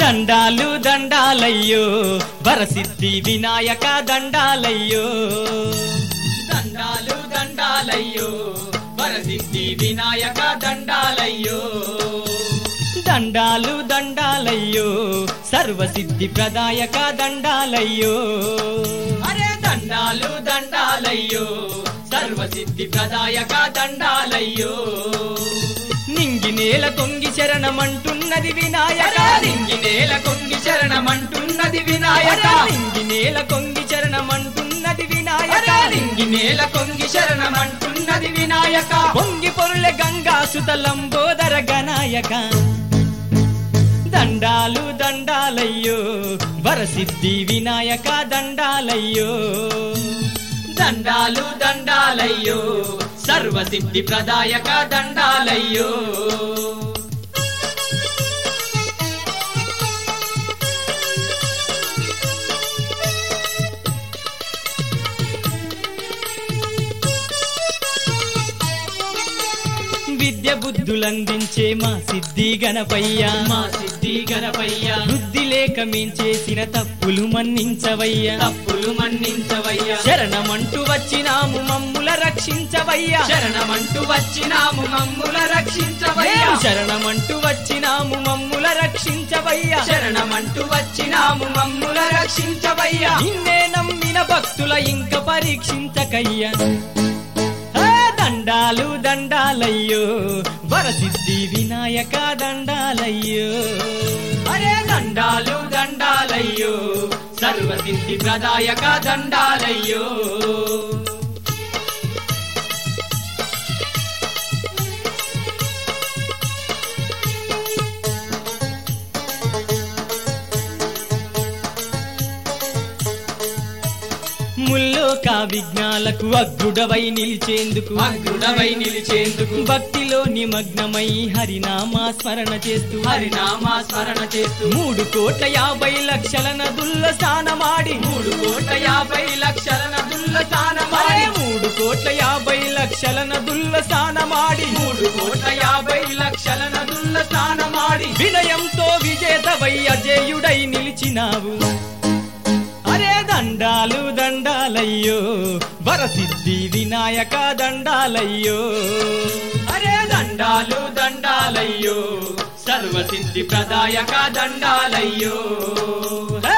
దండాలు దండాలయ్యో వరసిద్ధి వినాయక దండాలయ్యో దండాలు దండాలయ్యో వరసిద్ధి వినాయక దండాలయ్యో దండాలు దండాలయ్యో సర్వసిద్ధి ప్రదాయక దండాలయ్యో అరే దండాలు దండాలయ్యో సర్వసిద్ధి ప్రదాయక దండాలయ్యో నింగి నేల కొంగి శరణమంటున్నది వినాయక నింగి నేల కొంగి శరణమంటున్నది వినాయక నింగి నేల కొంగి శరణమంటున్నది వినాయక నింగి నేల కొంగి శరణమంటున్నది వినాయక పొంగి పొరుల గంగా సుతలంబోదర గణాయక దండాలు దండాలయ్యో వరసిద్ధి వినాయక దండాలయ్యో దండాలు దండాలయ్యో సర్వసిద్ధి ప్రదాయక దండాలయ్యో విద్య బుద్ధులందించే మా సిద్ధి గణపయ్య మా సిద్ధి గణపయ్య బుద్ధి లేక మేం చేసిన తప్పులు మన్నించవయ్యా తప్పులు మన్నించవయ్యా శరణమంటూ వచ్చినాము మమ్ముల రక్షించవయ్యా శరణమంటూ వచ్చినాము మమ్ముల రక్షించవయ్యా శరణమంటూ వచ్చినాము మమ్ముల రక్షించవయ్యా శరణమంటూ వచ్చినాము మమ్ముల రక్షించవయ్యా నిన్నే నమ్మిన భక్తుల ఇంక పరీక్షించకయ్యా ఆ దండాలు దండాలయ్యో వరసిద్ధి వినాయక దండాలయ్యో అరే దండాలు దండాలయ్యో సర్వసిద్ధి ప్రదాయక దండాలయ్యో ముల్లోక విఘ్నాలకు అగ్రుడవై నిలిచేందుకు అగ్రుడవై నిలిచేందుకు భక్తిలో నిమగ్నమై హరినామా స్మరణ చేస్తూ హరినామా స్మరణ చేస్తూ మూడు కోట్ల యాభై లక్షల నదుల్ల స్నానమాడి మూడు కోట్ల యాభై లక్షల నదుల్ల స్నానమాడి మూడు కోట్ల యాభై లక్షల నదుల్ల స్నానమాడి మూడు కోట్ల యాభై లక్షల నదుల్ల స్నానమాడి వినయంతో విజేతవై అజేయుడై నిలిచినావు అరే దండాలు దండాలయ్యో వరసిద్ధి వినాయక దండాలయ్యో అరే దండాలు దండాలయ్యో సర్వసిద్ధి ప్రదాయక దండాలయ్యో హే!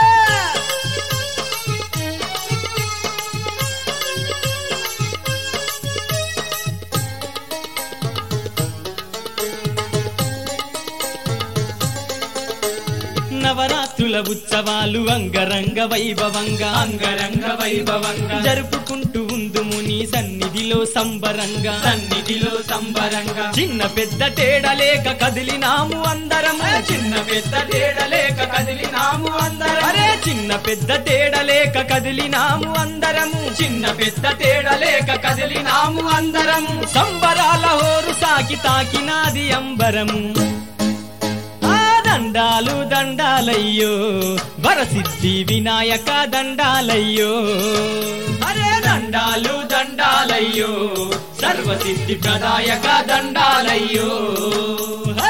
నవరాత్రుల ఉత్సవాలు అంగరంగ వైభవంగా అంగరంగ వైభవంగా జరుపుకుంటూ ఉందుము నీ సన్నిధిలో సంబరంగా సన్నిధిలో సంబరంగా చిన్న పెద్ద తేడలేక కదిలినాము అందరము చిన్న పెద్ద తేడలేక కదిలినాము అందరం అరే చిన్న పెద్ద తేడలేక కదిలినాము అందరము చిన్న పెద్ద తేడలేక కదిలినాము అందరము సంబరాల హోరు సాకి తాకినాది అంబరము ఆ దండాలు దండాలయ్యో వరసిద్ధి వినాయక దండాలయ్యో అరే దండాలు దండాలయ్యో సర్వసిద్ధి ప్రదాయక దండాలయ్యో హే!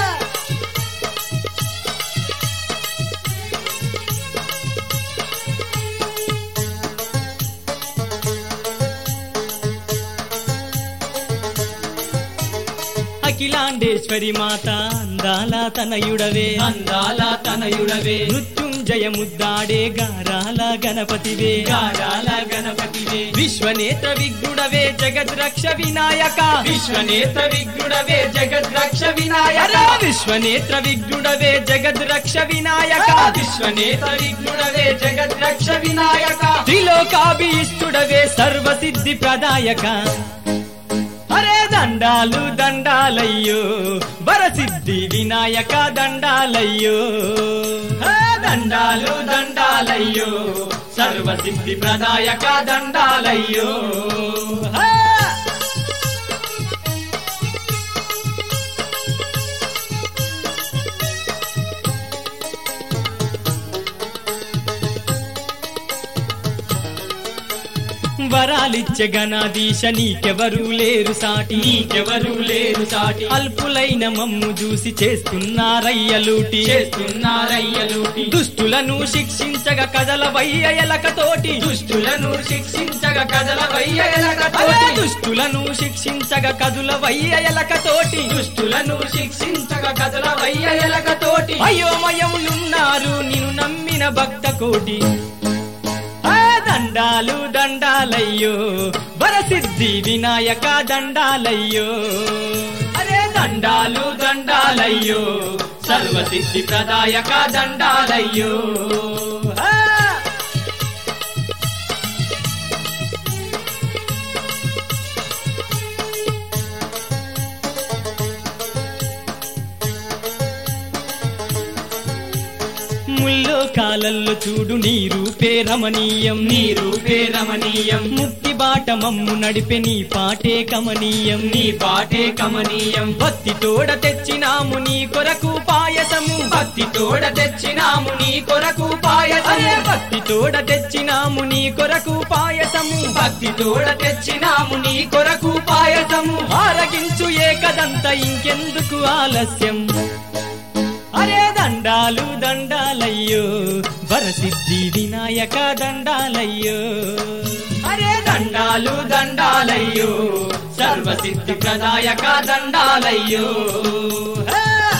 అఖిలాండేశ్వరి మాత అందాల తనయుడవే అందాల తనయుడవే మృత్యుంజయ ముద్దాడే గారాల గణపతివే గారాల గణపతివే విశ్వనేత్ర విగ్గుడవే జగద్రక్ష వినాయక విశ్వనేత్ర విగ్గుడవే జగద్రక్ష వినాయక విశ్వనేత్ర విగ్గుడవే జగద్రక్ష వినాయక విశ్వనేత్ర విగ్గుడవే జగద్రక్ష వినాయక త్రిలోకాభీష్టుడవే సర్వసిద్ధి ప్రదాయక అరే దండాలు దండాలయ్యో వరసిద్ధి వినాయక దండాలయ్యో హే దండాలు దండాలయ్యో సర్వసిద్ధి ప్రదాయక దండాలయ్యో హే! వరాలిచ్చే గణాధీశ నీకెవరు లేరు సాటి నీకెవరు లేరు సాటి అల్పులైన మమ్ము చూసి చేస్తున్నారయ్యలూటి చేస్తున్నారయ్యలుటి దుష్టులను శిక్షించగ కదలవయ్య ఎలకతోటి దుష్టులను శిక్షించగ కదల అరే వయ్యలకతోటి దుష్టులను శిక్షించగ కదులవయ్య ఎలకతోటి దుష్టులను శిక్షించగ కదల వయ్యలకతోటి అయోమయములున్నారు నిన్ను నమ్మిన భక్త కోటి ఆ దండాలు దండాలయ్యో వరసిద్ధి వినాయక దండాలయ్యో అరే దండాలు దండాలయ్యో సర్వసిద్ధి ప్రదాయక దండాలయ్యో ఆ! ముల్లో కాలల్లో చూడు నీ రూపే రమణీయం నీ రూపే రమణీయం ముక్తి బాట మమ్ము నడిపే నీ పాటే కమనీయం నీ పాటే కమనీయం భక్తి తోడ తెచ్చినాము నీ కొరకు పాయసము భక్తి తోడ తెచ్చినాము నీ కొరకు అరే పాయసము భక్తి తోడ తెచ్చినాము నీ కొరకు పాయసము భక్తి తోడ తెచ్చినాము నీ కొరకు పాయసము ఆరగించు ఏకదంత ఇంకెందుకు ఆలస్యం అరే దండాలు దండాలయ్యో వరసిద్ధి వినాయక దండాలయ్యో అరే దండాలు దండాలయ్యో సర్వసిద్ధి ప్రదాయక దండాలయ్యో ఆ!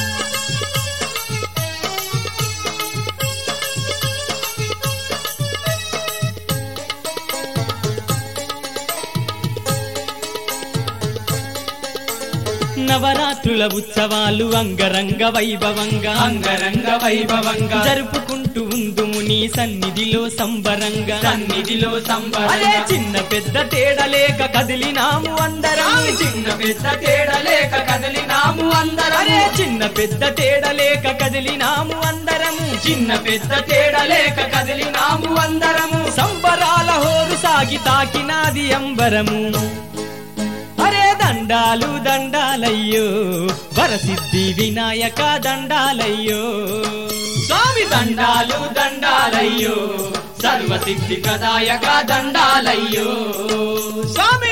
నవరాత్రుల ఉత్సవాలు అంగరంగ వైభవంగా అంగరంగ వైభవంగా జరుపుకుంటూ ఉందుము నీ సన్నిధిలో సంబరంగా సన్నిధిలో అదే సంబరంగా చిన్న పెద్ద తేడలేక కదిలినాము అందరం రామి చిన్న పెద్ద తేడలేక కదిలినాము అందరము అరే చిన్న పెద్ద తేడలేక కదిలినాము అందరము చిన్న పెద్ద తేడలేక కదిలినాము అందరము సంబరాల హోరు సాగి తాకినాది అంబరము అరే దండాలు దండాలయ్యో వరసిద్ధి వినాయక దండాలయ్యో స్వామి దండాలు దండాలయ్యో సర్వసిద్ధి ప్రదాయక దండాలయ్యో స్వామి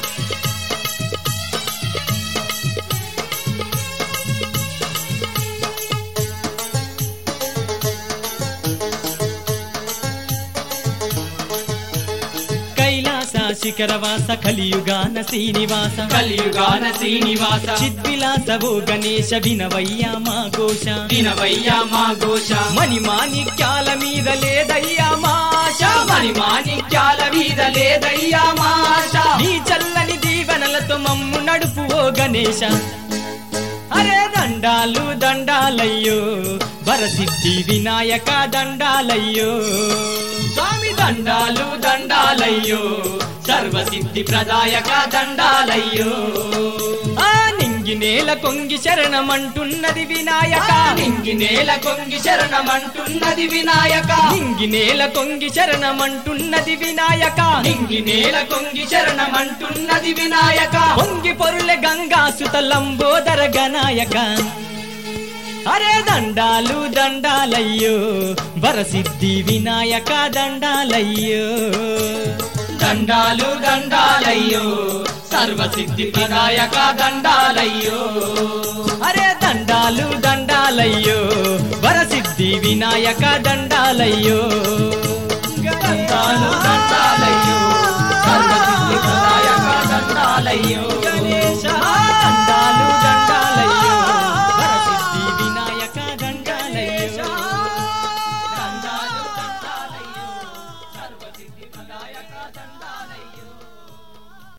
కైలాస శిఖరవాస కలియుగాన శ్రీనివాస కలియుగాన శ్రీనివాస చిద్విలాస ఓ గణేశ వినవయ్యా మా ఘోష వినవయ్యా మా ఘోష మణి మాణిక్యాల మీద లేదయ్యా మా ఆశ మణి మాణిక్యాల మీద లేదయ్యా మా ఆశ నీ చల్లని దీవెనలతో మమ్ము నడుపు ఓ గణేశ అరే దండాలు దండాలయ్యో వరసిద్ధి వినాయక దండాలయ్యో స్వామి దండాలు దండాలయ్యో సర్వసిద్ధి ప్రదాయక దండాలయ్యో ఆ నింగి నేల కొంగి శరణమంటున్నది వినాయక నింగి నేల కొంగి శరణమంటున్నది వినాయక నింగి నేల కొంగి శరణమంటున్నది వినాయక నింగి నేల కొంగి శరణమంటున్నది వినాయక పొంగి పొరుల గంగా సుత లంబోదర గణాయక అరే దండాలు దండాలయ్యో వరసిద్ధి వినాయక దండాలయ్యో దండాలు దండాలయ్యో సర్వసిద్ధి ప్రదాయక దండాలయ్యో అరే దండాలు దండాలయ్యో వరసిద్ధి వినాయక దండాలయ్యో